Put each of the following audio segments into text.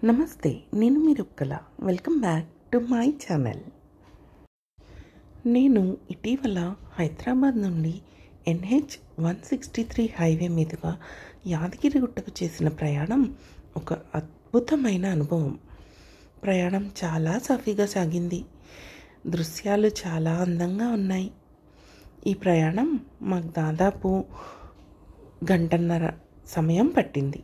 నమస్తే నేను మీ Rukkala welcome back to my channel నేను ఇటీవల హైదరాబాద్ నుండి N H one sixty three highway మీదుగా యాదగిరిగుట్టకు చేసిన ప్రయాణం ఒక అద్భుతమైన అనుభవం ప్రయాణం చాలా సాఫీగా సాగింది దృశ్యాలు చాలా అందంగా ఉన్నాయి ఈ ప్రయాణం మాకు దాదాపు గంటన్నర సమయం పట్టింది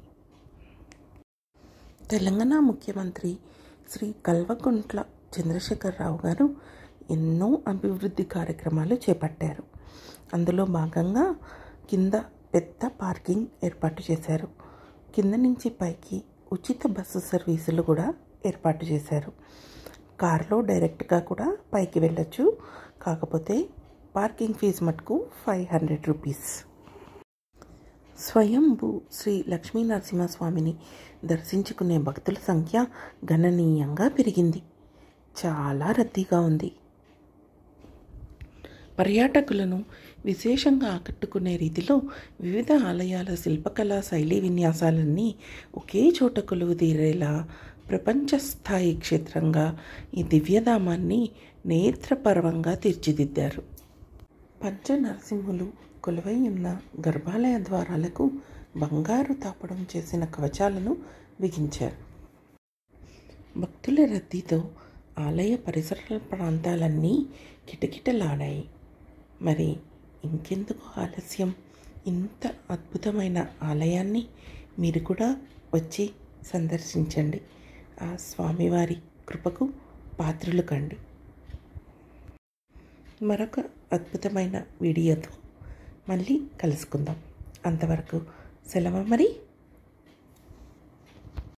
తెలంగాణ ముఖ్యమంత్రి శ్రీ కల్వకుంట్ల చంద్రశేఖరరావు గారు ఎన్నో అభివృద్ధి కార్యక్రమాలు చేపట్టారు అందులో భాగంగా కింద పెద్ద పార్కింగ్ ఏర్పాటు చేశారు కింద నుంచి పైకి ఉచిత బస్సు సర్వీసులు కూడా ఏర్పాటు చేశారు కారులో డైరెక్ట్గా కూడా పైకి వెళ్ళొచ్చు కాకపోతే పార్కింగ్ ఫీజు మటుకు five hundred rupees Swayambhu Shri Lakshmi నరసింహస్వామిని దర్శించుకునే భక్తుల సంఖ్య గణనీయంగా పెరిగింది చాలా రద్దీగా ఉంది పర్యాటకులను విశేషంగా ఆకట్టుకునే రీతిలో వివిధ ఆలయాల శిల్పకళా శైలి విన్యాసాలన్నీ ఒకే చోట కొలువు తీరేలా ప్రపంచ స్థాయి క్షేత్రంగా ఈ దివ్యధామాన్ని నేత్రపర్వంగా తీర్చిదిద్దారు పంచ నరసింహులు కొలువై ఉన్న గర్భాలయ ద్వారాలకు బంగారు తాపడం చేసిన కవచాలను బిగించారు భక్తుల రద్దీతో ఆలయ పరిసర ప్రాంతాలన్నీ కిటకిటలాడాయి మరి ఇంకెందుకు ఆలస్యం ఇంత అద్భుతమైన ఆలయాన్ని మీరు కూడా వచ్చి సందర్శించండి ఆ స్వామివారి కృపకు పాత్రులు కండి మరొక అద్భుతమైన వీడియోతో మళ్ళీ కలుసుకుందాం అంతవరకు సెలవు మరి